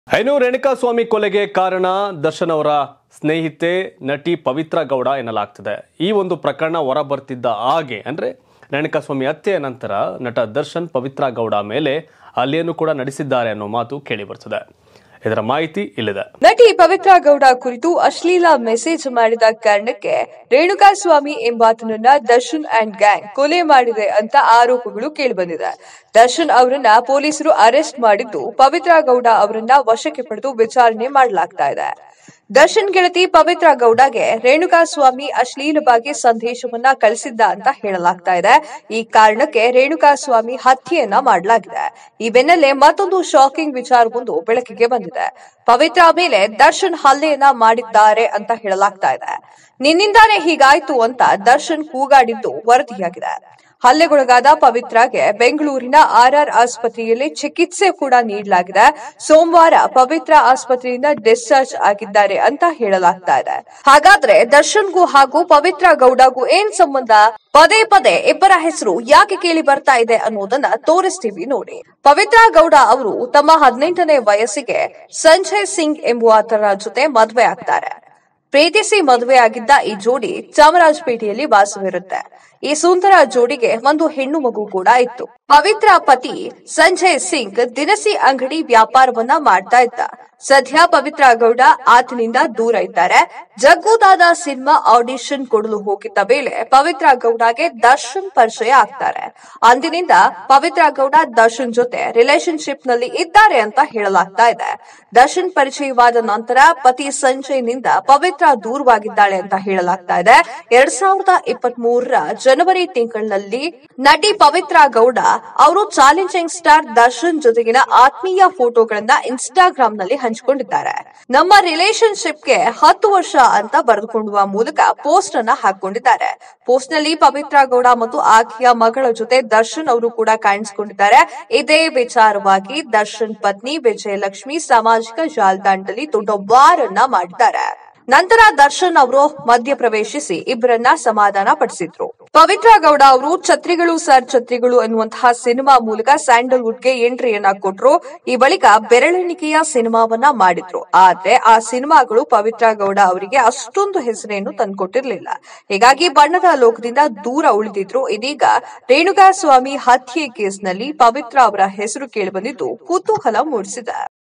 ಐನು ರೇಣುಕಾಸ್ವಾಮಿ ಕೊಲೆಗೆ ಕಾರಣ ದರ್ಶನ್ ಅವರ ಸ್ನೇಹಿತೆ ನಟಿ ಪವಿತ್ರ ಗೌಡ ಎನ್ನಲಾಗ್ತಿದೆ ಈ ಒಂದು ಪ್ರಕರಣ ಹೊರಬರ್ತಿದ್ದ ಹಾಗೆ ಅಂದ್ರೆ ರೇಣುಕಾಸ್ವಾಮಿ ಹತ್ಯೆಯ ನಂತರ ನಟ ದರ್ಶನ್ ಪವಿತ್ರ ಗೌಡ ಮೇಲೆ ಹಲ್ಲೆಯನ್ನು ಕೂಡ ನಡೆಸಿದ್ದಾರೆ ಅನ್ನೋ ಮಾತು ಕೇಳಿ ಬರ್ತದೆ ಇದರ ಮಾಹಿತಿ ಇಲ್ಲಿದೆ ನಟಿ ಪವಿತ್ರ ಗೌಡ ಕುರಿತು ಅಶ್ಲೀಲ ಮೆಸೇಜ್ ಮಾಡಿದ ಕಾರಣಕ್ಕೆ ರೇಣುಕಾಸ್ವಾಮಿ ಎಂಬಾತನನ್ನ ದರ್ಶನ್ ಅಂಡ್ ಗ್ಯಾಂಗ್ ಕೊಲೆ ಮಾಡಿದೆ ಅಂತ ಆರೋಪಗಳು ಕೇಳಿಬಂದಿದೆ ದರ್ಶನ್ ಅವರನ್ನ ಪೊಲೀಸರು ಅರೆಸ್ಟ್ ಮಾಡಿದ್ದು ಪವಿತ್ರ ಗೌಡ ಅವರನ್ನ ವಶಕ್ಕೆ ಪಡೆದು ವಿಚಾರಣೆ ಮಾಡಲಾಗ್ತಾ ಇದೆ ದರ್ಶನ್ ಗೆಳತಿ ಪವಿತ್ರ ಗೌಡಗೆ ರೇಣುಕಾಸ್ವಾಮಿ ಅಶ್ಲೀಲವಾಗಿ ಸಂದೇಶವನ್ನ ಕಳಿಸಿದ್ದ ಅಂತ ಹೇಳಲಾಗ್ತಾ ಇದೆ ಈ ಕಾರಣಕ್ಕೆ ರೇಣುಕಾಸ್ವಾಮಿ ಹತ್ಯೆಯನ್ನ ಮಾಡಲಾಗಿದೆ ಈ ಬೆನ್ನಲ್ಲೇ ಮತ್ತೊಂದು ಶಾಕಿಂಗ್ ವಿಚಾರವೊಂದು ಬೆಳಕಿಗೆ ಬಂದಿದೆ ಪವಿತ್ರ ಮೇಲೆ ದರ್ಶನ್ ಹಲ್ಲೆಯನ್ನ ಮಾಡಿದ್ದಾರೆ ಅಂತ ಹೇಳಲಾಗ್ತಾ ಇದೆ ನಿನ್ನಿಂದಾನೇ ಹೀಗಾಯ್ತು ಅಂತ ದರ್ಶನ್ ಕೂಗಾಡಿದ್ದು ವರದಿಯಾಗಿದೆ ಹಲ್ಲೆಗೊಳಗಾದ ಪವಿತ್ರಗೆ ಬೆಂಗಳೂರಿನ ಆರ್ಆರ್ ಆಸ್ಪತ್ರೆಯಲ್ಲಿ ಚಿಕಿತ್ಸೆ ಕೂಡ ನೀಡಲಾಗಿದೆ ಸೋಮವಾರ ಪವಿತ್ರ ಆಸ್ಪತ್ರೆಯಿಂದ ಡಿಸ್ಚಾರ್ಜ್ ಆಗಿದ್ದಾರೆ ಅಂತ ಹೇಳಲಾಗ್ತಾ ಇದೆ ಹಾಗಾದ್ರೆ ದರ್ಶನ್ಗೂ ಹಾಗೂ ಪವಿತ್ರ ಗೌಡಗೂ ಏನ್ ಸಂಬಂಧ ಪದೇ ಪದೇ ಇಬ್ಬರ ಹೆಸರು ಯಾಕೆ ಕೇಳಿ ಬರ್ತಾ ಇದೆ ಅನ್ನೋದನ್ನ ತೋರಿಸ್ತೀವಿ ನೋಡಿ ಪವಿತ್ರ ಗೌಡ ಅವರು ತಮ್ಮ ಹದಿನೆಂಟನೇ ವಯಸ್ಸಿಗೆ ಸಂಜಯ್ ಸಿಂಗ್ ಎಂಬುವಾತರ ಜೊತೆ ಮದುವೆ ಆಗ್ತಾರೆ ಪ್ರೀತಿಸಿ ಮದುವೆಯಾಗಿದ್ದ ಈ ಜೋಡಿ ಚಾಮರಾಜಪೇಟೆಯಲ್ಲಿ ವಾಸವಿರುತ್ತೆ ಈ ಸುಂದರ ಜೋಡಿಗೆ ಒಂದು ಹೆಣ್ಣು ಮಗು ಕೂಡ ಇತ್ತು ಪವಿತ್ರ ಪತಿ ಸಂಜಯ್ ಸಿಂಗ್ ದಿನಸಿ ಅಂಗಡಿ ವ್ಯಾಪಾರವನ್ನ ಮಾಡ್ತಾ ಇದ್ದ ಸದ್ಯ ಪವಿತ್ರ ಗೌಡ ಆತನಿಂದ ದೂರ ಇದ್ದಾರೆ ಜಗ್ಗುದಾದ ಸಿನಿಮಾ ಆಡಿಷನ್ ಕೊಡಲು ಹೋಗಿದ್ದ ವೇಳೆ ಪವಿತ್ರ ಗೌಡಗೆ ದರ್ಶನ್ ಪರಿಚಯ ಆಗ್ತಾರೆ ಅಂದಿನಿಂದ ಪವಿತ್ರ ಗೌಡ ದರ್ಶನ್ ಜೊತೆ ರಿಲೇಶನ್ಶಿಪ್ ನಲ್ಲಿ ಇದ್ದಾರೆ ಅಂತ ಹೇಳಲಾಗ್ತಾ ಇದೆ ದರ್ಶನ್ ಪರಿಚಯವಾದ ನಂತರ ಪತಿ ಸಂಜಯ್ನಿಂದ ಪವಿತ್ರ ದೂರವಾಗಿದ್ದಾಳೆ ಅಂತ ಹೇಳಲಾಗ್ತಾ ಇದೆ ಎರಡ್ ಸಾವಿರದ ಇಪ್ಪತ್ತ್ ಮೂರರ ಜನವರಿ ತಿಂಗಳಿನಲ್ಲಿ ನಟಿ ಪವಿತ್ರ ಗೌಡ ಅವರು ಚಾಲೆಂಜಿಂಗ್ ಸ್ಟಾರ್ ದರ್ಶನ್ ಜೊತೆಗಿನ ಆತ್ಮೀಯ ಫೋಟೋಗಳನ್ನ ಇನ್ಸ್ಟಾಗ್ರಾಮ್ ನಲ್ಲಿ ಹಂಚಿಕೊಂಡಿದ್ದಾರೆ ನಮ್ಮ ರಿಲೇಶನ್ಶಿಪ್ಗೆ ಹತ್ತು ವರ್ಷ ಅಂತ ಬರೆದುಕೊಳ್ಳುವ ಮೂಲಕ ಪೋಸ್ಟ್ ಅನ್ನ ಹಾಕೊಂಡಿದ್ದಾರೆ ಪೋಸ್ಟ್ ನಲ್ಲಿ ಪವಿತ್ರ ಗೌಡ ಮತ್ತು ಆಕೆಯ ಮಗಳ ಜೊತೆ ದರ್ಶನ್ ಅವರು ಕೂಡ ಕಾಣಿಸಿಕೊಂಡಿದ್ದಾರೆ ಇದೇ ವಿಚಾರವಾಗಿ ದರ್ಶನ್ ಪತ್ನಿ ವಿಜಯಲಕ್ಷ್ಮಿ ಸಾಮಾಜಿಕ ಜಾಲತಾಣದಲ್ಲಿ ದೊಡ್ಡ ವಾರನ್ನ ಮಾಡಿದ್ದಾರೆ ನಂತರ ದರ್ಶನ್ ಅವರು ಮಧ್ಯ ಪ್ರವೇಶಿಸಿ ಇಬ್ಬರನ್ನ ಸಮಾಧಾನ ಪಡಿಸಿದ್ರು ಪವಿತ್ರ ಗೌಡ ಅವರು ಛತ್ರಿಗಳು ಸರ್ ಛತ್ರಿಗಳು ಎನ್ನುವಂತಹ ಸಿನಿಮಾ ಮೂಲಕ ಸ್ಯಾಂಡಲ್ವುಡ್ಗೆ ಎಂಟ್ರಿಯನ್ನ ಕೊಟ್ರು ಈ ಬಳಿಕ ಬೆರಳೆಣಿಕೆಯ ಸಿನಿಮಾವನ್ನ ಮಾಡಿದ್ರು ಆದ್ರೆ ಆ ಸಿನಿಮಾಗಳು ಪವಿತ್ರ ಗೌಡ ಅವರಿಗೆ ಅಷ್ಟೊಂದು ಹೆಸರೇನು ತಂದ್ಕೊಟ್ಟಿರ್ಲಿಲ್ಲ ಹೀಗಾಗಿ ಬಣ್ಣದ ಲೋಕದಿಂದ ದೂರ ಉಳಿದಿದ್ರು ಇದೀಗ ರೇಣುಕಾ ಸ್ವಾಮಿ ಹತ್ಯೆ ಕೇಸ್ನಲ್ಲಿ ಪವಿತ್ರ ಅವರ ಹೆಸರು ಕೇಳಿಬಂದಿದ್ದು ಕುತೂಹಲ ಮೂಡಿಸಿದೆ